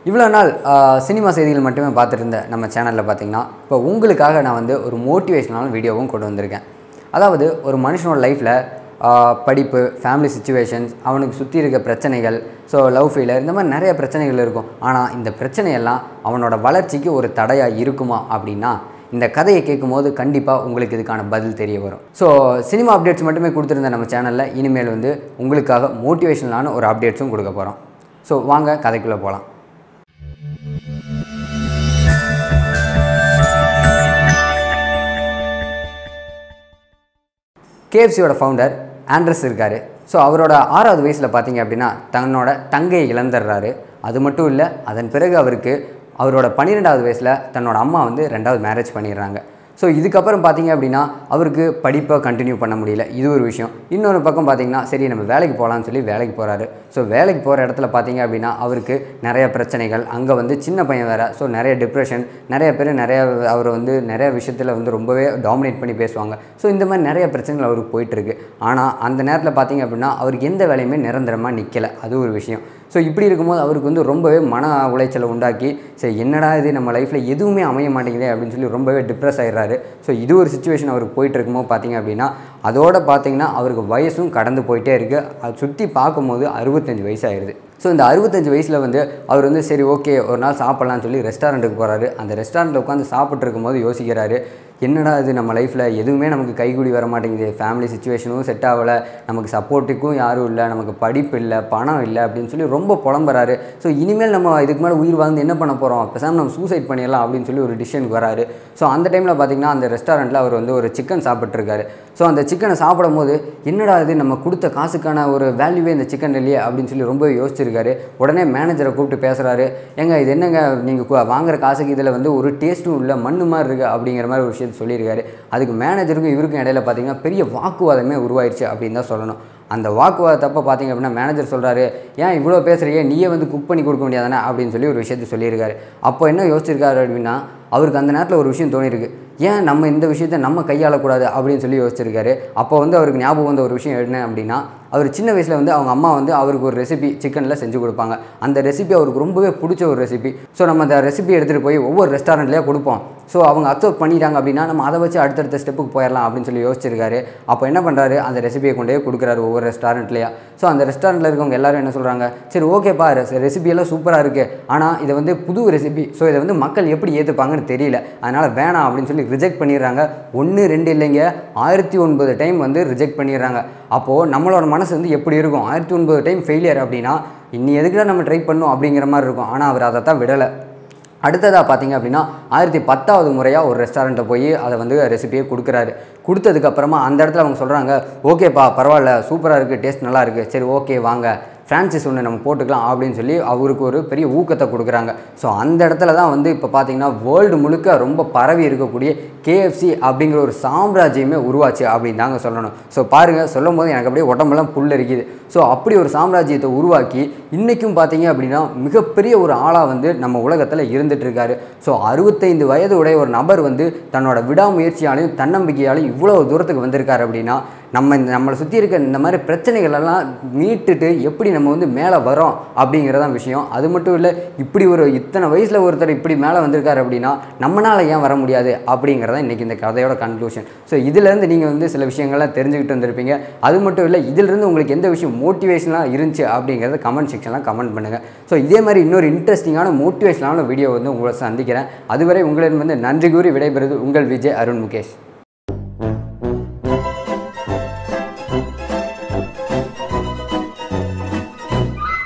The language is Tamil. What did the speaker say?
இவ்வளோ நாள் ஆஹ், சினிமா செய்திகள் மட்டுமே பார்த்துட்டு இருந்த நம்ம சேனலில் பார்த்தீங்கன்னா இப்போ உங்களுக்காக நான் வந்து ஒரு மோட்டிவேஷனான வீடியோவும் கொண்டு வந்திருக்கேன் அதாவது ஒரு மனுஷனோட லைஃப்பில் படிப்பு ஃபேமிலி சுச்சுவேஷன்ஸ் அவனுக்கு சுற்றி இருக்க பிரச்சனைகள் ஸோ லவ் ஃபெயிலியர் இந்த மாதிரி நிறைய பிரச்சனைகள் இருக்கும் ஆனால் இந்த பிரச்சனையெல்லாம் அவனோட வளர்ச்சிக்கு ஒரு தடையாக இருக்குமா அப்படின்னா இந்த கதையை கேட்கும்போது கண்டிப்பாக உங்களுக்கு இதுக்கான பதில் தெரிய வரும் ஸோ சினிமா அப்டேட்ஸ் மட்டுமே கொடுத்துருந்த நம்ம சேனலில் இனிமேல் வந்து உங்களுக்காக மோட்டிவேஷனலான ஒரு அப்டேட்ஸும் கொடுக்க போகிறோம் ஸோ வாங்க கதைக்குள்ளே போகலாம் கேஎஃப்சியோட ஃபவுண்டர் ஆண்ட்ரஸ் இருக்கார் ஸோ அவரோட ஆறாவது வயசில் பார்த்தீங்க அப்படின்னா தன்னோட தங்கையை இழந்துடுறாரு அது மட்டும் இல்லை அதன் பிறகு அவருக்கு அவரோட பன்னிரெண்டாவது வயசில் தன்னோட அம்மா வந்து ரெண்டாவது மேரேஜ் பண்ணிடுறாங்க ஸோ இதுக்கப்புறம் பார்த்தீங்க அப்படின்னா அவருக்கு படிப்பை கண்டினியூ பண்ண முடியல இது ஒரு விஷயம் இன்னொரு பக்கம் பார்த்தீங்கன்னா சரி நம்ம வேலைக்கு போகலான்னு சொல்லி வேலைக்கு போகிறாரு ஸோ வேலைக்கு போகிற இடத்துல பார்த்தீங்க அப்படின்னா அவருக்கு நிறைய பிரச்சனைகள் அங்கே வந்து சின்ன பையன் வேறு ஸோ நிறைய டிப்ரெஷன் நிறைய பேர் நிறைய அவர் வந்து நிறைய விஷயத்தில் வந்து ரொம்பவே டாமினேட் பண்ணி பேசுவாங்க ஸோ இந்த மாதிரி நிறைய பிரச்சனைகள் அவருக்கு போயிட்டுருக்கு ஆனால் அந்த நேரத்தில் பார்த்தீங்க அப்படின்னா அவருக்கு எந்த வேலையுமே நிரந்தரமாக நிற்கலை அது ஒரு விஷயம் ஸோ இப்படி இருக்கும்போது அவருக்கு வந்து ரொம்பவே மன உளைச்சலை உண்டாக்கி சரி என்னடா இது நம்ம லைஃப்பில் எதுவுமே அமைய மாட்டேங்குதே அப்படின்னு சொல்லி ரொம்பவே டிப்ரெஸ் ஆயிடுறாரு ஸோ இது ஒரு சுச்சுவேஷன் அவருக்கு போயிட்டு இருக்கும்போது பார்த்தீங்க அப்படின்னா அதோட பார்த்தீங்கன்னா அவருக்கு வயசும் கடந்து போயிட்டே இருக்குது அது சுற்றி பார்க்கும்போது அறுபத்தஞ்சு வயசு ஆயிடுது ஸோ இந்த அறுபத்தஞ்சு வயசில் வந்து அவர் வந்து சரி ஓகே ஒரு நாள் சாப்பிட்லான்னு சொல்லி ரெஸ்டாரண்ட்டுக்கு போகிறாரு அந்த ரெஸ்டாரண்ட்டில் உட்காந்து சாப்பிட்டு இருக்கும்போது யோசிக்கிறாரு என்னடா இது நம்ம லைஃப்பில் எதுவுமே நமக்கு கைகூடி வர மாட்டேங்குது ஃபேமிலி சுச்சுவேஷனும் செட் ஆகலை நமக்கு சப்போர்ட்டுக்கும் யாரும் இல்லை நமக்கு படிப்பு இல்லை பணம் இல்லை அப்படின்னு சொல்லி ரொம்ப புலம்புறாரு ஸோ இனிமேல் நம்ம இதுக்கு மேலே உயிர் வாழ்ந்து என்ன பண்ண போகிறோம் பேசாமல் நம்ம சூசைட் பண்ணிடலாம் அப்படின்னு சொல்லி ஒரு டிசிஷனுக்கு வராரு ஸோ அந்த டைமில் பார்த்தீங்கன்னா அந்த ரெஸ்டாரண்ட்டில் அவர் வந்து ஒரு சிக்கன் சாப்பிட்ருக்காரு ஸோ அந்த சிக்கனை சாப்பிடும்போது என்னடா இது நம்ம கொடுத்த காசுக்கான ஒரு வேல்யூவே இந்த சிக்கன் இல்லையே அப்படின்னு சொல்லி ரொம்ப யோசிச்சிருக்காரு உடனே மேனேஜரை கூப்பிட்டு பேசுகிறாரு ஏங்க இது என்னங்க நீங்கள் வாங்குற காசுக்கு இதில் வந்து ஒரு டேஸ்ட்டும் இல்லை மண்ணு மாதிரி இருக்குது அப்படிங்கிற மாதிரி ஒரு விஷயத்தை சொல்லியிருக்காரு அதுக்கு மேனேஜருக்கும் இவருக்கும் இடையில பார்த்தீங்கன்னா பெரிய வாக்குவாதமே உருவாயிருச்சு அப்படின்னு தான் சொல்லணும் அந்த வாக்குவாதத்தப்போ பார்த்தீங்க அப்படின்னா மேனேஜர் சொல்கிறாரு ஏன் இவ்வளோ பேசுகிறியே நீயே வந்து குக் பண்ணி கொடுக்க முடியாதானே அப்படின்னு சொல்லி ஒரு விஷயத்தை சொல்லியிருக்காரு அப்போ என்ன யோசிச்சிருக்காரு அப்படின்னா அவருக்கு அந்த நேரத்தில் ஒரு விஷயம் தோணியிருக்கு ஏன் நம்ம இந்த விஷயத்தை நம்ம கையாளக்கூடாது அப்படின்னு சொல்லி யோசிச்சிருக்காரு அப்போ வந்து அவருக்கு ஞாபகம் வந்த ஒரு விஷயம் என்ன அப்படின்னா அவர் சின்ன வயசில் வந்து அவங்க அம்மா வந்து அவருக்கு ஒரு ரெசிபி சிக்கனில் செஞ்சு கொடுப்பாங்க அந்த ரெசிபி அவருக்கு ரொம்பவே பிடிச்ச ஒரு ரெசிபி ஸோ நம்ம அந்த ரெசிபி எடுத்துகிட்டு போய் ஒவ்வொரு ரெஸ்டாரண்ட்லேயே கொடுப்போம் ஸோ அவங்க அக்செப்ட் பண்ணிட்டாங்க அப்படின்னா நம்ம அதை வச்சு அடுத்தடுத்த ஸ்டெப்புக்கு போயிடலாம் அப்படின்னு சொல்லி யோசிச்சிருக்காரு அப்போ என்ன பண்ணுறாரு அந்த ரெசிபியை கொண்டே கொடுக்குறாரு ஒவ்வொரு ரெஸ்டாரண்ட்லேயே ஸோ அந்த ரெஸ்டாரண்ட்டில் இருக்கவங்க எல்லாரும் என்ன சொல்கிறாங்க சரி ஓகேப்பா ரெசிபி எல்லாம் சூப்பராக இருக்குது ஆனால் இதை வந்து புது ரெசிபி ஸோ இதை வந்து மக்கள் எப்படி ஏற்றுப்பாங்கன்னு தெரியல அதனால் வேணாம் அப்படின்னு சொல்லி ரிஜெக்ட் பண்ணிடுறாங்க ஒன்று ரெண்டு இல்லைங்க ஆயிரத்தி ஒன்பது டைம் வந்து ரிஜெக்ட் பண்ணிடுறாங்க அப்போது நம்மளோட மனசு வந்து எப்படி இருக்கும் ஆயிரத்தி ஒன்பது டைம் ஃபெயிலியர் அப்படின்னா இன்னி எதுக்குடா நம்ம ட்ரை பண்ணோம் அப்படிங்கிற மாதிரி இருக்கும் ஆனால் அவர் அதை தான் விடலை அடுத்ததாக பார்த்தீங்க அப்படின்னா ஆயிரத்தி பத்தாவது முறையாக ஒரு ரெஸ்டாரண்ட்டில் போய் அதை வந்து ரெசிபியை கொடுக்குறாரு கொடுத்ததுக்கப்புறமா அந்த இடத்துல அவங்க சொல்கிறாங்க ஓகேப்பா பரவாயில்ல சூப்பராக இருக்குது டேஸ்ட் நல்லா இருக்குது சரி ஓகே வாங்க ஃப்ரான்ச்சைஸ் ஒன்று நம்ம போட்டுக்கலாம் அப்படின்னு சொல்லி அவருக்கு ஒரு பெரிய ஊக்கத்தை கொடுக்குறாங்க ஸோ அந்த இடத்துல தான் வந்து இப்போ பார்த்தீங்கன்னா வேர்ல்டு முழுக்க ரொம்ப பரவி இருக்கக்கூடிய கேஎஃப்சி அப்படிங்கிற ஒரு சாம்ராஜ்யமே உருவாச்சு அப்படின்னு தாங்க சொல்லணும் ஸோ பாருங்கள் சொல்லும் போது எனக்கு அப்படியே உடம்பெல்லாம் புல் இருக்குது ஸோ அப்படி ஒரு சாம்ராஜ்யத்தை உருவாக்கி இன்றைக்கும் பார்த்தீங்க அப்படின்னா மிகப்பெரிய ஒரு ஆளாக வந்து நம்ம உலகத்தில் இருந்துட்டு இருக்காரு ஸோ அறுபத்தைந்து வயது உடைய ஒரு நபர் வந்து தன்னோட விடாமுயற்சியாலையும் தன்னம்பிக்கையாலையும் இவ்வளோ தூரத்துக்கு வந்திருக்காரு அப்படின்னா நம்ம இந்த நம்மளை சுற்றி இருக்க இந்த மாதிரி பிரச்சனைகள் எல்லாம் மீட்டுட்டு எப்படி நம்ம வந்து மேலே வரோம் அப்படிங்கிறதான் விஷயம் அது மட்டும் இல்லை இப்படி ஒரு இத்தனை வயசில் ஒருத்தர் இப்படி மேலே வந்திருக்காரு அப்படின்னா நம்மளால் ஏன் வர முடியாது அப்படிங்கிறதான் இன்றைக்கி இந்த கதையோட கன்க்ளூஷன் ஸோ இதிலேருந்து நீங்கள் வந்து சில விஷயங்கள்லாம் தெரிஞ்சுக்கிட்டு வந்திருப்பீங்க அது மட்டும் இல்லை இதிலிருந்து உங்களுக்கு எந்த விஷயம் மோட்டிவேஷனாக இருந்துச்சு அப்படிங்கிறத கமெண்ட் செக்ஷனில் கமெண்ட் பண்ணுங்கள் ஸோ இதே மாதிரி இன்னொரு இன்ட்ரெஸ்டிங்கான மோட்டிவேஷனான வீடியோ வந்து உங்களை சந்திக்கிறேன் அதுவரை உங்களிடம் வந்து நன்றி கூறி விடைபெறுவது உங்கள் விஜய் அருண் முகேஷ்